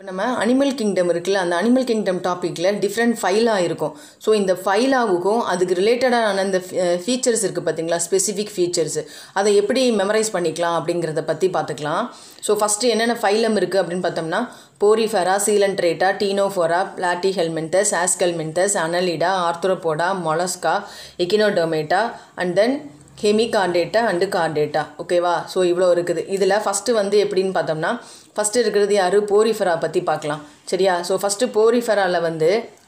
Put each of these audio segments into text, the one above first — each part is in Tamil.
நம்ம அனிமல் கிங்டம் இருக்குல்ல அந்த அனிமல் கிங்டம் டாப்பிக்கில் டிஃப்ரெண்ட் ஃபைலாக இருக்கும் ஸோ இந்த ஃபைலாவுக்கும் அதுக்கு ரிலேட்டடான அந்த ஃபீச்சர்ஸ் இருக்குது பார்த்தீங்களா ஸ்பெசிஃபிக் ஃபீச்சர்ஸ் அதை எப்படி மெமரைஸ் பண்ணிக்கலாம் அப்படிங்கிறத பற்றி பார்த்துக்கலாம் ஸோ ஃபஸ்ட்டு என்னென்ன ஃபைலம் இருக்குது அப்படின்னு பார்த்தோம்னா porifera coelenterata ctenophora platyhelminthes aschelminthes annelida arthropoda mollusca echinodermata and then hemichordata and chordata ஓகேவா ஸோ இவ்வளோ இருக்குது இதில் ஃபஸ்ட்டு வந்து எப்படின்னு பார்த்தோம்னா ஃபஸ்ட்டு இருக்கிறது யார் போரிஃபெரா பற்றி பார்க்கலாம் சரியா ஸோ ஃபஸ்ட்டு போரிஃபெராவில் வந்து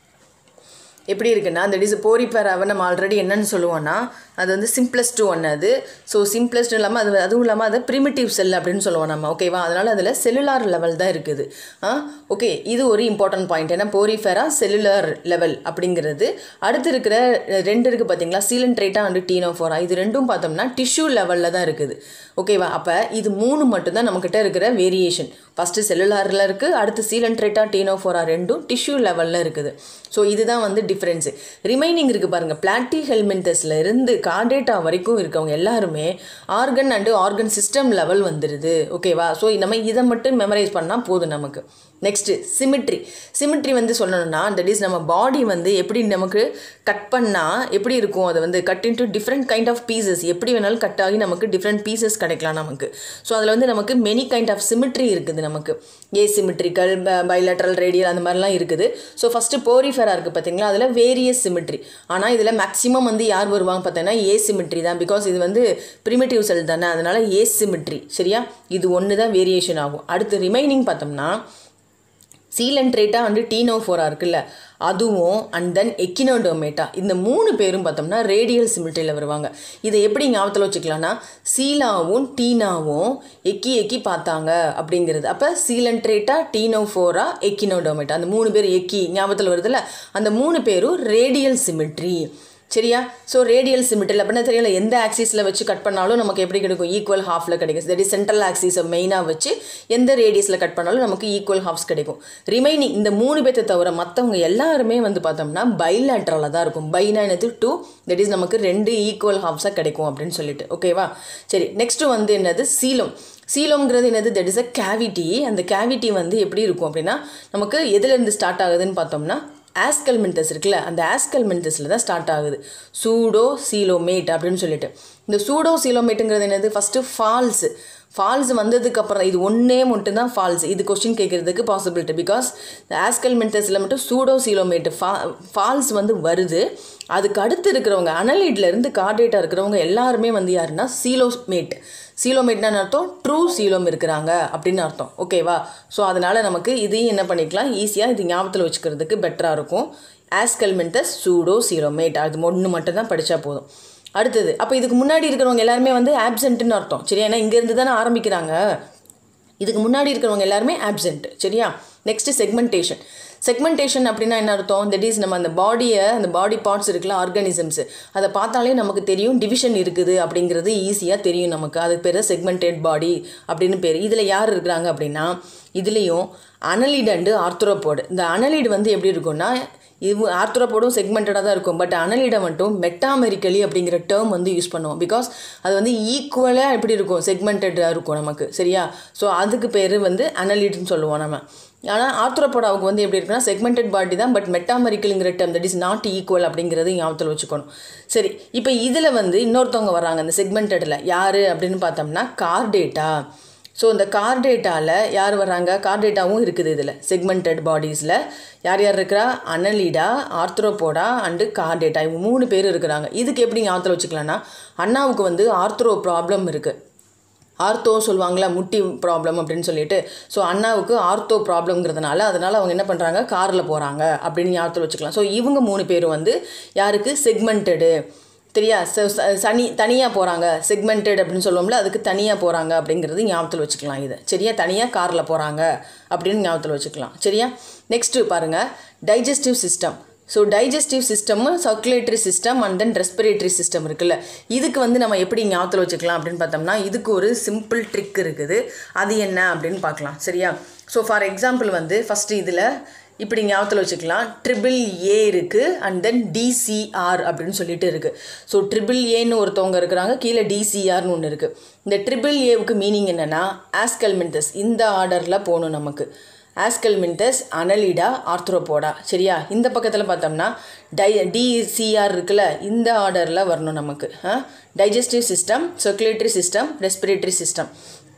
எப்படி இருக்குன்னா அந்த டிஸ் போரிஃபெராவை நம்ம ஆல்ரெடி என்னன்னு சொல்லுவோம்னா அது வந்து சிம்பிளஸ்ட் ஒன் அது ஸோ சிம்பிளஸ்ட் இல்லாமல் அது அதுவும் இல்லாமல் அது ப்ரிமிட்டிவ் செல் அப்படின்னு சொல்லுவோம் நம்ம ஓகேவா அதனால் அதில் செல்லுலார் லெவல் தான் இருக்குது ஆ ஓகே இது ஒரு இம்பார்ட்டன்ட் பாயிண்ட் ஏன்னா போரிஃபெரா செல்லுலார் லெவல் அப்படிங்கிறது அடுத்து இருக்கிற ரெண்டு இருக்குது பார்த்தீங்களா சீலன்ட்ரேட்டா அண்டு டீனோஃபோரா இது ரெண்டும் பார்த்தோம்னா டிஷ்யூ லெவலில் தான் இருக்குது ஓகேவா அப்போ இது மூணு மட்டும்தான் நம்மக்கிட்ட இருக்கிற வேரியேஷன் ஃபஸ்ட்டு செல்லுலாரில் இருக்குது அடுத்து சீலன்ட்ரேட்டா டீனோஃபோரா ரெண்டும் டிஷ்யூ லெவலில் இருக்குது ஸோ இதுதான் வந்து டிஃப்ரென்ஸு ரிமைனிங் இருக்குது பாருங்கள் பிளாட்டி ஹெல்மெண்டஸில் இருந்து கார்டேட்டா வரைக்கும் இருக்கவங்க எல்லாருமே organ and organ system level வந்துடுது ஓகேவா ஸோ நம்ம இதை மட்டும் மெமரைஸ் பண்ணால் போதும் நமக்கு நெக்ஸ்ட்டு சிமிட்ரி சிமிட்ரி வந்து சொல்லணும்னா தட் இஸ் நம்ம பாடி வந்து எப்படி நமக்கு கட் பண்ணால் எப்படி இருக்கும் அது வந்து cut into different kind of pieces எப்படி வேணாலும் கட் ஆகி நமக்கு டிஃப்ரெண்ட் பீசஸ் கிடைக்கலாம் நமக்கு ஸோ அதில் வந்து நமக்கு மெனி கைண்ட் ஆஃப் சிமிட்ரி இருக்குது நமக்கு ஏ சிமிட்ரிக்கல் பைலேட்ரல் ரேடியல் அந்த மாதிரிலாம் இருக்குது ஸோ ஃபஸ்ட்டு போரிஃபெரா இருக்குது பார்த்தீங்களா அதில் வேரியஸ் சிமிட்ரி ஆனால் இதில் மேக்ஸிமம் வந்து யார் வருவாங்க பார்த்தீங்கன்னா ஏ சிமிட்ரி தான் பிகாஸ் இது வந்து ப்ரிமிட்டிவ் செல் தானே அதனால் ஏ சிமிட்ரி சரியா இது ஒன்று தான் வேரியேஷன் ஆகும் அடுத்து ரிமைனிங் பார்த்தோம்னா சீலன்ட்ரேட்டா அண்டு டீனோஃபோரா இருக்குல்ல அதுவும் அண்ட் தென் எக்கினோடோமேட்டா இந்த மூணு பேரும் பார்த்தோம்னா ரேடியல் சிமிட்ரியில் வருவாங்க இதை எப்படி ஞாபகத்தில் வச்சுக்கலாம்னா சீலாவும் டீனாவும் எக்கி எக்கி பார்த்தாங்க அப்படிங்கிறது அப்போ சீலன்ட்ரேட்டா டீனோஃபோரா எக்கினோடோமேட்டா அந்த மூணு பேர் எக்கி ஞாபகத்தில் வருதுல்ல அந்த மூணு பேரும் ரேடியல் சிமிட்ரி சரியா ஸோ ரேடியல் சிமிட்ரில் அப்படின்னா தெரியல எந்த ஆக்சிஸில் வச்சு கட் பண்ணாலும் நமக்கு எப்படி கிடைக்கும் ஈக்குவல் ஹாஃபில் கிடைக்கும் தட் இஸ் சென்ட்ரல் ஆக்சிஸை மெயினாக வச்சு எந்த ரேடியஸில் கட் பண்ணாலும் நமக்கு ஈக்குவல் ஹாஃப்ஸ் கிடைக்கும் ரிமைனிங் இந்த மூணு பேர்த்தை தவிர மற்றவங்க எல்லாருமே வந்து பார்த்தோம்னா பைலேட்ரலாக தான் இருக்கும் பைனா என்னது டூ தட் இஸ் நமக்கு ரெண்டு ஈக்குவல் ஹாஃப்ஸாக கிடைக்கும் அப்படின்னு சொல்லிட்டு ஓகேவா சரி நெக்ஸ்ட்டு வந்து என்னது சீலம் சீலம்ங்கிறது என்னது தட் இஸ் அ கேவிட்டி அந்த கேவிட்டி வந்து எப்படி இருக்கும் அப்படின்னா நமக்கு எதுலேருந்து ஸ்டார்ட் ஆகுதுன்னு பார்த்தோம்னா ஆஸ்கல்மெண்டஸ் இருக்குல்ல அந்த ஆஸ்கல்மெண்டஸில் தான் ஸ்டார்ட் ஆகுது சூடோ சீலோமேட் அப்படின்னு சொல்லிட்டு இந்த சூடோ சீலோமேட்டுங்கிறது என்னது ஃபஸ்ட்டு ஃபால்ஸு ஃபால்ஸ் வந்ததுக்கப்புறம் இது ஒன்றே மட்டும்தான் ஃபால்ஸ் இது கொஸ்டின் கேட்குறதுக்கு பாசிபிலிட்டி பிகாஸ் இந்த ஆஸ்கல்மெண்டஸில் மட்டும் சூடோ சீலோமேட்டு ஃபா ஃபால்ஸ் வந்து வருது அதுக்கு அடுத்து இருக்கிறவங்க அனலீட்லேருந்து கார்டேட்டாக இருக்கிறவங்க எல்லாருமே வந்து யாருன்னா சீலோமேட் சீலோமேட்னா அர்த்தம் ட்ரூ சீலோம் இருக்கிறாங்க அப்படின்னு அர்த்தம் ஓகேவா ஸோ அதனால் நமக்கு இதையும் என்ன பண்ணிக்கலாம் ஈஸியாக இது ஞாபகத்தில் வச்சுக்கிறதுக்கு பெட்டராக இருக்கும் ஆஸ்கல்மெண்டஸ் சூடோ சீலோமேட் அது ஒன்று மட்டும் தான் படித்தா போதும் அடுத்தது அப்போ இதுக்கு முன்னாடி இருக்கிறவங்க எல்லாருமே வந்து ஆப்சென்ட்னு அர்த்தம் சரியா ஏன்னா இங்கேருந்து தானே ஆரம்பிக்கிறாங்க இதுக்கு முன்னாடி இருக்கிறவங்க எல்லாருமே ஆப்சென்ட் சரியா நெக்ஸ்ட்டு செக்மெண்டேஷன் செக்மெண்டேஷன் அப்படின்னா என்ன அர்த்தம் தட் இஸ் நம்ம அந்த பாடியை அந்த பாடி பார்ட்ஸ் இருக்குல்ல ஆர்கானிசம்ஸ் அதை பார்த்தாலே நமக்கு தெரியும் டிவிஷன் இருக்குது அப்படிங்கிறது ஈஸியாக தெரியும் நமக்கு அதுக்கு பேர் செக்மெண்டட் பாடி அப்படின்னு பேர் இதில் யார் இருக்கிறாங்க அப்படின்னா இதுலேயும் அனலிட் அண்டு ஆர்த்ரோபோடு இந்த அனலிட் வந்து எப்படி இருக்கும்னா இது ஆர்த்ரோபோடும் செக்மெண்டடாக தான் இருக்கும் பட் அனலிடை மட்டும் மெட்டாமெரிக்கலி அப்படிங்கிற டேர்ம் வந்து யூஸ் பண்ணுவோம் பிகாஸ் அது வந்து ஈக்குவலாக எப்படி இருக்கும் செக்மெண்டடாக இருக்கும் நமக்கு சரியா ஸோ அதுக்கு பேர் வந்து அனலிட்னு சொல்லுவோம் நம்ம ஆனால் ஆர்த்ரோபோடாவுக்கு வந்து எப்படி இருக்குன்னா செக்மெண்டட் பாடி தான் பட் மெட்டாமெரிக்கலுங்கிற term that is not equal அப்படிங்கிறது ஞாபகத்தில் வச்சுக்கணும் சரி இப்போ இதில் வந்து இன்னொருத்தவங்க வராங்க அந்த செக்மெண்டடில் யார் அப்படின்னு பார்த்தோம்னா கார்டேட்டா ஸோ இந்த கார்டேட்டாவில் யார் வராங்க கார்டேட்டாவும் இருக்குது இதில் செக்மெண்டட் பாடிஸில் யார் யார் இருக்கிறா அனலிடா ஆர்த்ரோபோடா அண்டு கார்டேட்டா இவங்க மூணு பேர் இருக்கிறாங்க இதுக்கு எப்படி ஞாபகத்தில் வச்சுக்கலாம்னா அண்ணாவுக்கு வந்து ஆர்த்ரோ ப்ராப்ளம் இருக்குது ஆர்த்தோ சொல்லுவாங்களா முட்டி ப்ராப்ளம் அப்படின்னு சொல்லிட்டு ஸோ அண்ணாவுக்கு ஆர்த்தோ ப்ராப்ளம்ங்கிறதுனால அதனால் அவங்க என்ன பண்ணுறாங்க காரில் போகிறாங்க அப்படின்னு ஞாபகத்தில் வச்சுக்கலாம் ஸோ இவங்க மூணு பேரும் வந்து யாருக்கு செக்மெண்டடு தெரியா சனி தனியாக போகிறாங்க செக்மெண்டட் அப்படின்னு சொல்லுவோம்ல அதுக்கு தனியாக போகிறாங்க அப்படிங்கிறது ஞாபகத்தில் வச்சுக்கலாம் இதை சரியா தனியாக காரில் போகிறாங்க அப்படின்னு ஞாபகத்தில் வச்சுக்கலாம் சரியா நெக்ஸ்ட்டு பாருங்கள் digestive system so digestive system circulatory system and then respiratory system இருக்குல்ல இதுக்கு வந்து நம்ம எப்படி ஞாபகத்தில் வச்சுக்கலாம் அப்படின்னு பார்த்தோம்னா இதுக்கு ஒரு சிம்பிள் ட்ரிக் இருக்குது அது என்ன அப்படின்னு பார்க்கலாம் சரியா ஸோ ஃபார் எக்ஸாம்பிள் வந்து ஃபஸ்ட்டு இதில் இப்படி ஞாபகத்தில் வச்சுக்கலாம் ட்ரிபிள் ஏ இருக்குது அண்ட் தென் டிசிஆர் அப்படின்னு சொல்லிட்டு இருக்குது ஸோ ட்ரிபிள் ஏன்னு ஒருத்தவங்க இருக்கிறாங்க கீழே டிசிஆர்னு ஒன்று இருக்குது இந்த ட்ரிபிள் ஏவுக்கு மீனிங் என்னென்னா ஆஸ்கல்மெண்டஸ் இந்த ஆர்டரில் போகணும் நமக்கு ஆஸ்கல்மின்டஸ் அனலிடா ஆர்த்ரோபோடா சரியா இந்த பக்கத்தில் பார்த்தோம்னா டை டிசிஆர் இருக்குல்ல இந்த ஆர்டரில் வரணும் நமக்கு digestive system circulatory system respiratory system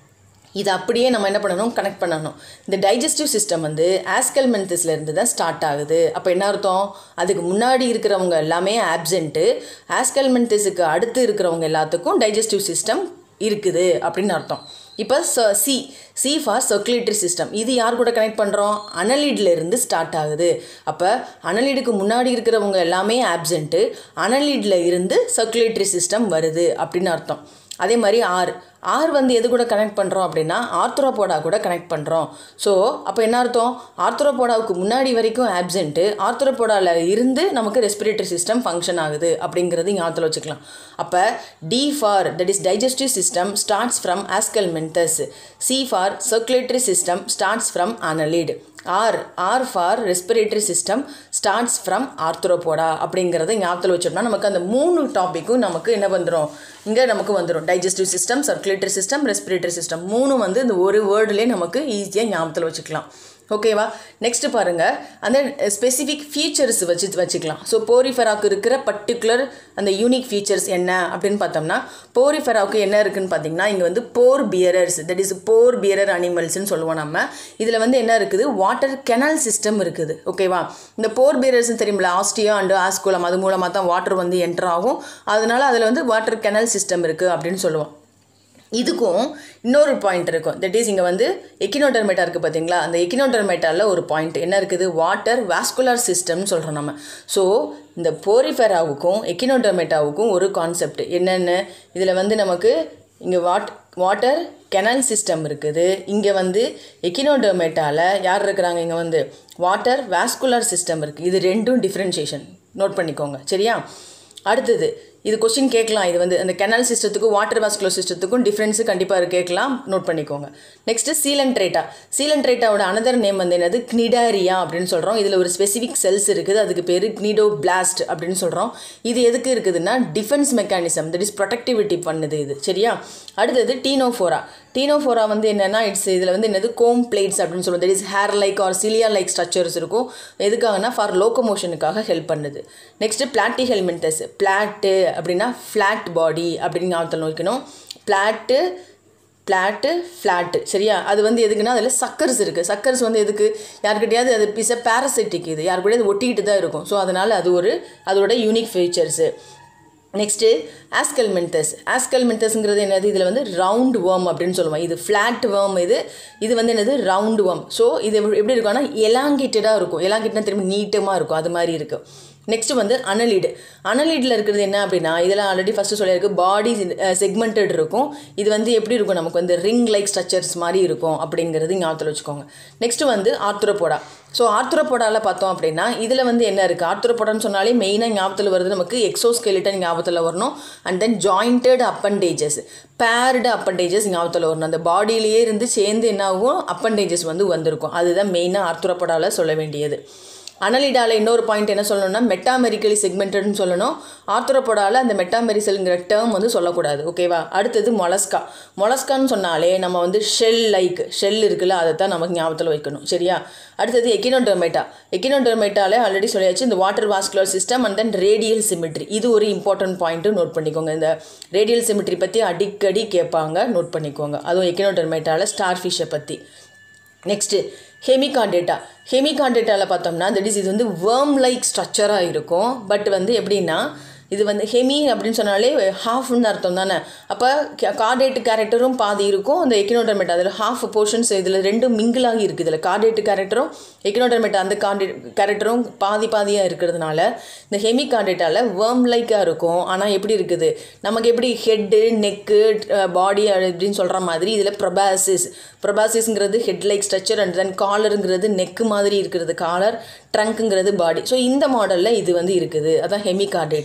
இது அப்படியே நம்ம என்ன பண்ணணும் கனெக்ட் பண்ணணும் இந்த டைஜஸ்டிவ் சிஸ்டம் வந்து ஆஸ்கல்மென்தஸ்ல இருந்து தான் ஸ்டார்ட் ஆகுது அப்போ என்ன அர்த்தம் அதுக்கு முன்னாடி இருக்கிறவங்க எல்லாமே ஆப்சென்ட்டு ஆஸ்கல்மென்தஸுக்கு அடுத்து இருக்கிறவங்க எல்லாத்துக்கும் டைஜஸ்டிவ் சிஸ்டம் இருக்குது அப்படின்னு அர்த்தம் இப்போ ச C C for circulatory system இது யார் கூட கனெக்ட் பண்ணுறோம் அனலிட்ல இருந்து ஸ்டார்ட் ஆகுது அப்போ அனலிடுக்கு முன்னாடி இருக்கிறவங்க எல்லாமே ஆப்சென்ட்டு அனலிட்ல இருந்து சர்க்குலேட்டரி சிஸ்டம் வருது அப்படின்னு அர்த்தம் அதே மாதிரி ஆர் ஆர் வந்து எது கூட கனெக்ட் பண்ணுறோம் அப்படின்னா ஆர்த்ரோபோடா கூட கனெக்ட் பண்ணுறோம் ஸோ அப்போ என்ன அர்த்தம் ஆர்த்ரோபோடாவுக்கு முன்னாடி வரைக்கும் ஆப்சென்ட்டு ஆர்த்ரோபோடாவில் இருந்து நமக்கு ரெஸ்பிரேட்டரி சிஸ்டம் ஃபங்க்ஷன் ஆகுது அப்படிங்கிறது இங்கே ஆற்றுல வச்சுக்கலாம் அப்போ D for that is digestive system starts from aschelminthes C for circulatory system starts from annelid R R for respiratory system starts from arthropoda அப்படிங்கிறத ஞாபகத்தில் வச்சோம்னா நமக்கு அந்த மூணு டாப்பிக்கும் நமக்கு என்ன வந்துடும் இங்கே நமக்கு வந்துடும் digestive system circulatory system respiratory system மூணு வந்து இந்த ஒரு வேர்டுலேயே நமக்கு ஈஸியாக ஞாபகத்தில் வச்சுக்கலாம் ஓகேவா நெக்ஸ்ட் பாருங்க அந்த ஸ்பெசிஃபிக் ஃபீச்சர்ஸ் வச்சு வச்சுக்கலாம் ஸோ போரிஃபெராவுக்கு இருக்கிற பர்டிகுலர் அந்த யூனிக் ஃபீச்சர்ஸ் என்ன அப்படின்னு பார்த்தோம்னா போரிஃபெராவுக்கு என்ன இருக்குன்னு பார்த்தீங்கன்னா இங்கே வந்து pore bearers that is pore bearer அனிமல்ஸ்னு சொல்லுவோம் நம்ம இதில் வந்து என்ன இருக்குது வாட்டர் கெனல் சிஸ்டம் இருக்குது ஓகேவா இந்த போர் பியரர்ஸ் தெரியுமில்ல ஆஸ்டியா அண்டு ஆஸ்கோலம் அது மூலமாக தான் வாட்டர் வந்து என்டர் ஆகும் அதனால அதில் வந்து வாட்டர் கெனல் சிஸ்டம் இருக்குது அப்படின்னு சொல்லுவோம் இதுக்கும் இன்னொரு பாயிண்ட் இருக்கும் தட் இஸ் இங்கே வந்து எக்கினோடர்மேட்டா இருக்குது பார்த்தீங்களா அந்த எக்கினோடர்மேட்டாவில் ஒரு பாயிண்ட் என்ன இருக்குது வாட்டர் வாஸ்குலர் சிஸ்டம்னு சொல்கிறோம் நம்ம ஸோ இந்த போரிஃபெராவுக்கும் எக்கினோடர்மேட்டாவுக்கும் ஒரு கான்செப்ட் என்னென்னு இதில் வந்து நமக்கு இங்கே வாட் வாட்டர் கெனல் சிஸ்டம் இருக்குது இங்கே வந்து எக்கினோடர்மேட்டாவில் யார் இருக்கிறாங்க இங்கே வந்து வாட்டர் வாஸ்குலர் சிஸ்டம் இருக்குது இது ரெண்டும் டிஃப்ரென்ஷியேஷன் நோட் பண்ணிக்கோங்க சரியா அடுத்தது இது கொஸ்டின் கேட்கலாம் இது வந்து அந்த கெனல் சிஸ்டத்துக்கும் வாட்டர் வாஸ்குலர் சிஸ்டத்துக்கும் டிஃப்ரென்ஸு கண்டிப்பாக கேட்கலாம் நோட் பண்ணிக்கோங்க நெக்ஸ்ட்டு சீலன்ட்ரேட்டா சீலன்ட்ரேட்டாவோட அனதர் நேம் வந்து என்னது கினிடாரியா அப்படின்னு சொல்கிறோம் இதில் ஒரு ஸ்பெசிஃபிக் செல்ஸ் இருக்குது அதுக்கு பேர் கினிடோ பிளாஸ்ட் அப்படின்னு சொல்கிறோம் இது எதுக்கு இருக்குதுன்னா defence mechanism that is protectivity பண்ணுது இது சரியா அடுத்தது டீனோஃபோரா டீனோஃபோரா வந்து என்னென்னா இட்ஸ் இதில் வந்து என்னது கோம் பிளேட்ஸ் அப்படின்னு சொல்லுவோம் that is hair like or cilia like structures இருக்கும் எதுக்காகனா ஃபார் லோக்கமோஷனுக்காக ஹெல்ப் பண்ணுது நெக்ஸ்ட்டு பிளாட்டி ஹெல்மெண்டஸ் பிளாட்டு அப்படின்னா ஃப்ளாட் பாடி அப்படின்னு ஞாபகத்தில் நோக்கணும் பிளாட்டு பிளாட்டு ஃப்ளாட்டு சரியா அது வந்து எதுக்குன்னா அதில் சக்கர்ஸ் இருக்குது சக்கர்ஸ் வந்து எதுக்கு யாருக்கிட்டையாவது அது பிச பேரசைட்டிக் இது யாரு கூடயாவது ஒட்டிக்கிட்டு தான் இருக்கும் ஸோ அதனால் அது ஒரு அதோட யூனிக் ஃபீச்சர்ஸு நெக்ஸ்ட்டு ஆஸ்கல்மென்தஸ் ஆஸ்கல்மென்தஸ்ங்கிறது என்னது இதில் வந்து ரவுண்ட் வேர்ம் அப்படின்னு சொல்லுவோம் இது ஃப்ளாட் வேர்ம் இது இது வந்து என்னது ரவுண்ட் வேர்ம் ஸோ இது எப்படி இருக்கும்னா எலாங்கேட்டடாக இருக்கும் எலாங்கேட்னா திரும்பி நீட்டமாக இருக்கும் அது மாதிரி இருக்குது நெக்ஸ்ட் வந்து அனலீடு அனலீடில் இருக்கிறது என்ன அப்படின்னா இதெல்லாம் ஆல்ரெடி ஃபஸ்ட்டு சொல்லியிருக்கு பாடி செக்மெண்டட் இருக்கும் இது வந்து எப்படி இருக்கும் நமக்கு வந்து ரிங் லைக் ஸ்ட்ரக்சர்ஸ் மாதிரி இருக்கும் அப்படிங்கிறது ஞாபகத்தில் வச்சுக்கோங்க நெக்ஸ்ட் வந்து ஆர்த்ரோபோடா ஸோ ஆர்த்ரோபோடாவில் பார்த்தோம் அப்படின்னா இதில் வந்து என்ன இருக்குது ஆர்த்ரோபோடான்னு சொன்னாலே மெயினாக ஞாபகத்தில் வருது நமக்கு எக்ஸோஸ்கெலிட்டன் ஞாபகத்தில் வரணும் and then jointed appendages paired appendages ஞாபகத்தில் வரணும் அந்த பாடியிலேயே இருந்து சேர்ந்து என்ன ஆகும் அப்பண்டேஜஸ் வந்து வந்திருக்கும் அதுதான் மெயினாக ஆர்த்ரோபோடாவில் சொல்ல வேண்டியது அனலிடாவில் இன்னொரு பாயிண்ட் என்ன சொல்லணும்னா மெட்டாமெரிக்கலி செக்மெண்டட்னு சொல்லணும் ஆர்த்தரோபோடாவில் அந்த மெட்டாமெரிசல்ங்கிற டேர்ம் வந்து சொல்லக்கூடாது ஓகேவா அடுத்தது மொலஸ்கா மொலஸ்கான்னு சொன்னாலே நம்ம வந்து ஷெல் லைக் ஷெல் இருக்குல்ல அதை தான் நமக்கு ஞாபகத்தில் வைக்கணும் சரியா அடுத்தது எக்கினோடர்மேட்டா எக்கினோடர்மேட்டாலே ஆல்ரெடி சொல்லியாச்சு இந்த water vascular system and then radial symmetry இது ஒரு இம்பார்ட்டன்ட் பாயிண்ட்டு நோட் பண்ணிக்கோங்க இந்த ரேடியல் சிமிட்ரி பற்றி அடிக்கடி கேட்பாங்க நோட் பண்ணிக்கோங்க அதுவும் எக்கினோடர்மேட்டாவில் ஸ்டார் ஃபிஷ்ஷை பற்றி நெக்ஸ்ட்டு ஹெமிகாண்டேட்டா ஹெமிகாண்டேட்டாவில் பார்த்தோம்னா தட் இஸ் இது வந்து வேர்ம் லைக் ஸ்ட்ரக்சராக இருக்கும் பட் வந்து எப்படின்னா இது வந்து ஹெமி அப்படின்னு சொன்னாலே ஹாஃப்னு அர்த்தம் தானே அப்போ கார்டேட்டு கேரக்டரும் பாதி இருக்கும் அந்த எக்கினோடர்மேட்டா அதில் ஹாஃப் போர்ஷன்ஸ் இதில் ரெண்டும் மிங்கிளாகி இருக்குது இதில் கார்டேட்டு கேரக்டரும் எக்கினோடர்மேட்டா அந்த கார்டே கேரக்டரும் பாதி பாதியாக இருக்கிறதுனால இந்த ஹெமி கார்டேட்டாவில் வேர்ம் லைக்காக இருக்கும் ஆனால் எப்படி இருக்குது நமக்கு எப்படி ஹெட்டு நெக்கு பாடி அப்படின்னு சொல்கிற மாதிரி இதில் ப்ரொபாசிஸ் ப்ரொபாசிஸ்ங்கிறது head like structure and then காலருங்கிறது நெக்கு மாதிரி இருக்கிறது காலர் ட்ரங்க்குங்கிறது பாடி ஸோ இந்த மாடலில் இது வந்து இருக்குது அதான் hemichordate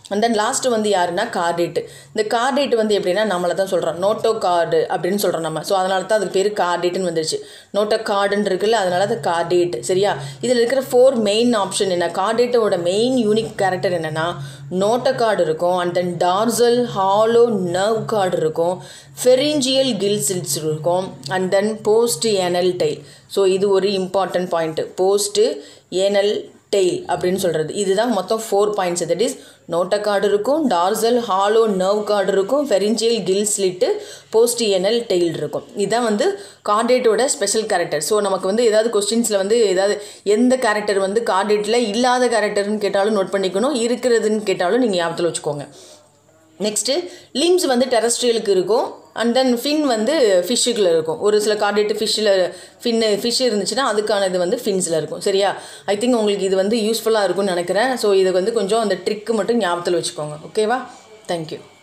and then last வந்து யாருன்னா கார்டேட் இந்த கார்டேட் வந்து எப்படின்னா நம்மளை தான் சொல்கிறோம் நோட்டோ கார்டு அப்படின்னு சொல்கிறோம் நம்ம ஸோ அதனால தான் அதுக்கு பேர் கார்டேட்டுன்னு வந்துருச்சு நோட்டோ கார்டுன்னு இருக்குல்ல அதனால அது கார்டேட் சரியா இதில் இருக்கிற ஃபோர் மெயின் ஆப்ஷன் என்ன கார்டேட்டோட மெயின் யூனிக் கேரக்டர் என்னென்னா நோட்டோ கார்டு இருக்கும் and then dorsal hollow nerve cord இருக்கும் ஃபெரிஞ்சியல் கில்சில்ஸ் இருக்கும் and then post anal tail so இது ஒரு important point post anal tail அப்படின்னு சொல்கிறது இதுதான் மொத்தம் four points that is notochord இருக்கும் டார்சல் ஹாலோ நர்வ் கார்டு இருக்கும் pharyngeal gill slit postanal tail இருக்கும் இதுதான் வந்து கார்டேட்டோட ஸ்பெஷல் கேரக்டர் ஸோ நமக்கு வந்து ஏதாவது கொஸ்டின்ஸில் வந்து ஏதாவது எந்த கேரக்டர் வந்து கார்டேட்டில் இல்லாத கேரக்டர்னு கேட்டாலும் நோட் பண்ணிக்கணும் இருக்கிறதுன்னு கேட்டாலும் நீங்கள் ஞாபகத்தில் வச்சுக்கோங்க நெக்ஸ்ட்டு லிம்ஸ் வந்து டெரஸ்ட்ரியலுக்கு இருக்கும் அண்ட் தென் ஃபின் வந்து ஃபிஷ்ஷுக்குள்ள இருக்கும் ஒரு சில கார்டேட்டு ஃபிஷ்ஷில் ஃபின்னு ஃபிஷ் இருந்துச்சுன்னா அதுக்கான இது வந்து ஃபின்ஸில் இருக்கும் சரியா ஐ திங்க் உங்களுக்கு இது வந்து யூஸ்ஃபுல்லாக இருக்கும்னு நினைக்கிறேன் ஸோ இதை வந்து கொஞ்சம் அந்த ட்ரிக்கு மட்டும் ஞாபகத்தில் வச்சுக்கோங்க ஓகேவா தேங்க்யூ